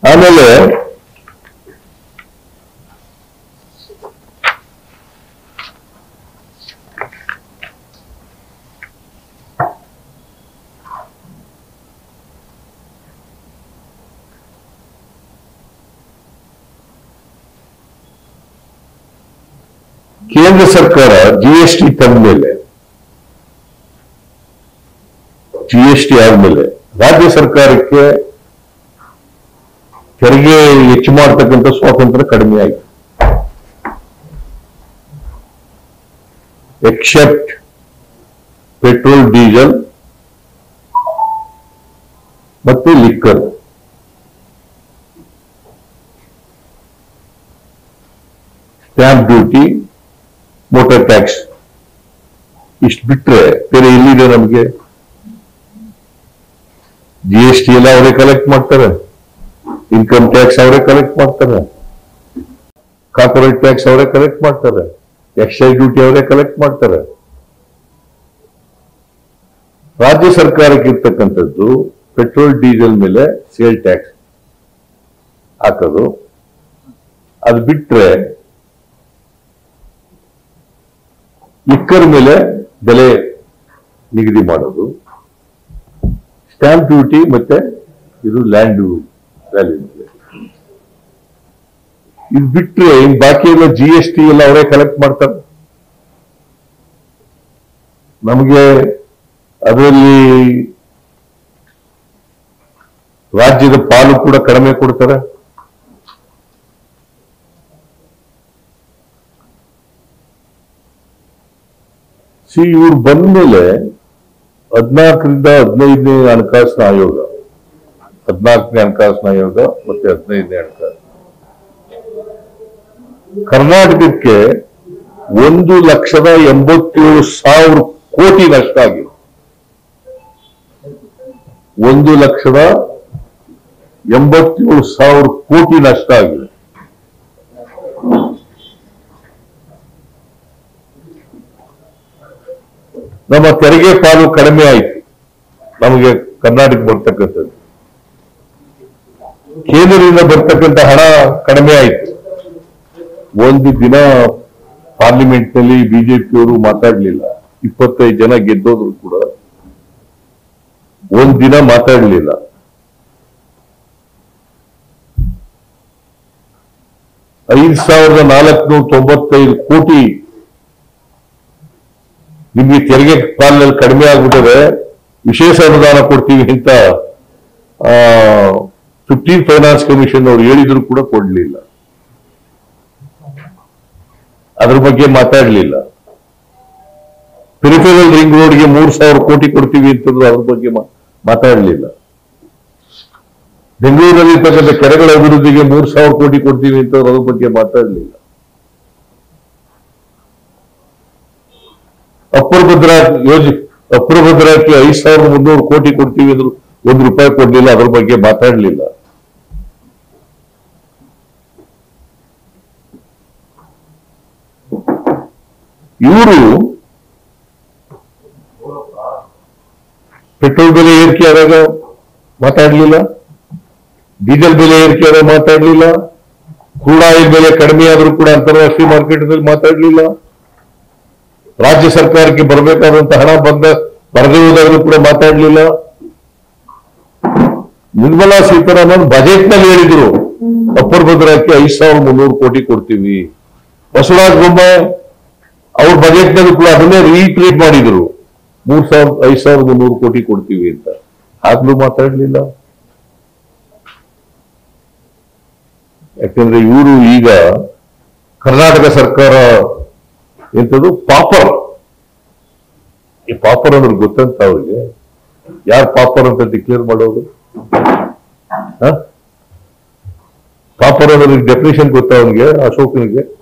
ಆಮೇಲೆ ಕೇಂದ್ರ ಸರ್ಕಾರ ಜಿ ಎಸ್ ಟಿ ತಂದ ಮೇಲೆ ಜಿ ಎಸ್ ಟಿ ಆದ್ಮೇಲೆ ರಾಜ್ಯ ಸರ್ಕಾರಕ್ಕೆ ತೆರಿಗೆ ಹೆಚ್ಚು ಮಾಡತಕ್ಕಂಥ ಸ್ವಾತಂತ್ರ್ಯ ಕಡಿಮೆ ಆಯಿತು ಎಕ್ಸೆಪ್ಟ್ ಪೆಟ್ರೋಲ್ ಡೀಸೆಲ್ ಮತ್ತು liquor stamp duty motor tax ಇಷ್ಟು ಬಿಟ್ರೆ ಬೇರೆ ಎಲ್ಲಿದೆ ನಮಗೆ ಜಿ ಎಸ್ ಟಿ ಎಲ್ಲ ಅವರೇ ಕಲೆಕ್ಟ್ ಮಾಡ್ತಾರೆ ಇನ್ಕಮ್ ಟ್ಯಾಕ್ಸ್ ಅವರೇ ಕಲೆಕ್ಟ್ ಮಾಡ್ತಾರೆ ಕಾರ್ಪೊರೇಟ್ ಟ್ಯಾಕ್ಸ್ ಅವರೇ ಕಲೆಕ್ಟ್ ಮಾಡ್ತಾರೆ ಎಕ್ಸೈಸ್ ಡ್ಯೂಟಿ ಅವರೇ ಕಲೆಕ್ಟ್ ಮಾಡ್ತಾರೆ ರಾಜ್ಯ ಸರ್ಕಾರಕ್ಕೆ ಇರ್ತಕ್ಕಂಥದ್ದು ಪೆಟ್ರೋಲ್ ಡೀಸೆಲ್ ಮೇಲೆ ಸೇಲ್ ಟ್ಯಾಕ್ಸ್ ಹಾಕೋದು ಅದು ಬಿಟ್ರೆ ಲಿಕ್ಕರ್ ಮೇಲೆ ಬೆಲೆ ನಿಗದಿ ಮಾಡೋದು ಸ್ಟ್ಯಾಂಪ್ ಡ್ಯೂಟಿ ಮತ್ತೆ ಇದು ಲ್ಯಾಂಡ್ ವ್ಯಾಲ್ಯೂ ಮೇಲೆ ಇದು ಬಿಟ್ರೆ ಇನ್ ಬಾಕಿ ಎಲ್ಲ ಜಿ ಎಸ್ ಟಿ ಎಲ್ಲ ಅವರೇ ಕಲೆಕ್ಟ್ ಮಾಡ್ತಾರೆ ನಮಗೆ ಅದರಲ್ಲಿ ರಾಜ್ಯದ ಪಾಲು ಕೂಡ ಕಡಿಮೆ ಕೊಡ್ತಾರೆ ಸಿ ಇವ್ರು ಬಂದ್ಮೇಲೆ ಹದಿನಾಲ್ಕರಿಂದ ಹದಿನೈದನೇ ಹಣಕಾಸಿನ ಆಯೋಗ ಹದಿನಾಲ್ಕನೇ ಹಣಕಾಸಿನ ಆಯೋಗ ಮತ್ತೆ ಹದಿನೈದನೇ ಹಣಕಾಸು ಕರ್ನಾಟಕಕ್ಕೆ ಒಂದು ಲಕ್ಷದ ಎಂಬತ್ತೇಳು ಸಾವಿರ ಕೋಟಿ ನಷ್ಟ ಆಗಿದೆ ಒಂದು ಲಕ್ಷದ ಎಂಬತ್ತೇಳು ಸಾವಿರ ಕೋಟಿ ನಷ್ಟ ಆಗಿದೆ ನಮ್ಮ ತೆರಿಗೆ ಪಾಲು ಕಡಿಮೆ ಆಯಿತು ನಮಗೆ ಕರ್ನಾಟಕ ಬರ್ತಕ್ಕಂಥದ್ದು ಕೇಂದ್ರದಿಂದ ಬರ್ತಕ್ಕಂಥ ಹಣ ಕಡಿಮೆ ಆಯಿತು ಒಂದು ದಿನ ಪಾರ್ಲಿಮೆಂಟ್ ನಲ್ಲಿ ಬಿಜೆಪಿಯವರು ಮಾತಾಡ್ಲಿಲ್ಲ ಇಪ್ಪತ್ತೈದು ಜನ ಗೆದ್ದೋದ್ರು ಕೂಡ ಒಂದ್ ದಿನ ಮಾತಾಡ್ಲಿಲ್ಲ ಐದು ಸಾವಿರದ ನಾಲ್ಕುನೂರ ತೊಂಬತ್ತೈದು ಕೋಟಿ ನಿಮ್ಗೆ ತೆರಿಗೆ ಪಾಲಿನಲ್ಲಿ ಕಡಿಮೆ ಆಗ್ಬಿಟ್ಟದೆ ವಿಶೇಷ ಅನುದಾನ ಕೊಡ್ತೀವಿ ಅಂತ ಫಿಫ್ಟೀನ್ ಫೈನಾನ್ಸ್ ಕಮಿಷನ್ ಅವ್ರು ಹೇಳಿದ್ರು ಕೂಡ ಕೊಡ್ಲಿಲ್ಲ ಅದ್ರ ಬಗ್ಗೆ ಮಾತಾಡ್ಲಿಲ್ಲ ಪೆರಿಫೆರಲ್ ರಿಂಗ್ ರೋಡ್ಗೆ ಮೂರ್ ಸಾವಿರ ಕೋಟಿ ಕೊಡ್ತೀವಿ ಅಂತಂದ್ರು ಅದ್ರ ಬಗ್ಗೆ ಮಾ- ಮಾತಾಡ್ಲಿಲ್ಲ ಬೆಂಗಳೂರಲ್ಲಿ ಇರ್ತಕ್ಕಂಥ ಕೆರೆಗಳ ಅಭಿವೃದ್ಧಿಗೆ ಮೂರ್ ಸಾವಿರ ಕೋಟಿ ಕೊಡ್ತೀವಿ ಅಂತಂದ್ರು ಅದ್ರ ಬಗ್ಗೆ ಮಾತಾಡ್ಲಿಲ್ಲ ಅಪ್ಪರ್ ಭದ್ರಾ ಯೋಜನೆ ಅಪ್ಪರ್ ಭದ್ರಾಕ್ಕೆ ಐದ್ ಸಾವಿರದ ಮುನ್ನೂರು ಕೋಟಿ ಕೊಡ್ತೀವಿ ಅಂದ್ರು ಒಂದ್ ರೂಪಾಯಿ ಕೊಡ್ಲಿಲ್ಲ ಅದ್ರ ಬಗ್ಗೆ ಮಾತಾಡ್ಲಿಲ್ಲ ಇವರು ಪೆಟ್ರೋಲ್ ಬೆಲೆ ಏರಿಕೆ ಆದಾಗ ಮಾತಾಡ್ಲಿಲ್ಲ ಡೀಸೆಲ್ ಬೆಲೆ ಏರಿಕೆ ಆದಾಗ ಮಾತಾಡ್ಲಿಲ್ಲ ಕ್ರೂಡ್ ಆಯಿಲ್ ಬೆಲೆ ಕಡಿಮೆ ಆದ್ರೂ ಕೂಡ ಅಂತಾರಾಷ್ಟ್ರೀಯ ಮಾರ್ಕೆಟ್ನಲ್ಲಿ ಮಾತಾಡ್ಲಿಲ್ಲ ರಾಜ್ಯ ಸರ್ಕಾರಕ್ಕೆ ಬರಬೇಕಾದಂತ ಹಣ ಬಂದ ಬರದೇ ಹೋದಾಗಲೂ ಕೂಡ ಮಾತಾಡ್ಲಿಲ್ಲ ನಿರ್ಮಲಾ ಸೀತಾರಾಮನ್ ಬಜೆಟ್ ನಲ್ಲಿ ಹೇಳಿದ್ರು ಅಪ್ಪರ್ ಭದ್ರಕ್ಕೆ ಐದ್ ಸಾವಿರದ ಮುನ್ನೂರು ಕೋಟಿ ಕೊಡ್ತೀವಿ ಬಸವರಾಜ ಬೊಮ್ಮಾಯಿ ಅವ್ರ ಬಜೆಟ್ ನಲ್ಲಿ ಕೂಡ ಅದನ್ನೇ ರೀಟ್ರೀಟ್ ಮಾಡಿದ್ರು ಮೂರ್ ಸಾವಿರದ ಐದ್ ಸಾವಿರದ ಮುನ್ನೂರು ಕೋಟಿ ಕೊಡ್ತೀವಿ ಅಂತ ಆಗ್ಲೂ ಮಾತಾಡ್ಲಿಲ್ಲ ಯಾಕಂದ್ರೆ ಇವರು ಈಗ ಕರ್ನಾಟಕ ಸರ್ಕಾರ ಎಂತದು ಪಾಪರ್ ಈ ಪಾಪರ್ ಅಂದ್ರೆ ಗೊತ್ತಂತ ಅವ್ರಿಗೆ ಯಾರು ಪಾಪರ್ ಅಂತ ಡಿಕ್ಲೇರ್ ಮಾಡೋದು ಹ? ಪಾಪರ್ ಅನ್ನೋದಕ್ಕೆ ಡೆಫಿನೇಷನ್ ಗೊತ್ತಾ ಅವನಿಗೆ ಅಶೋಕನಿಗೆ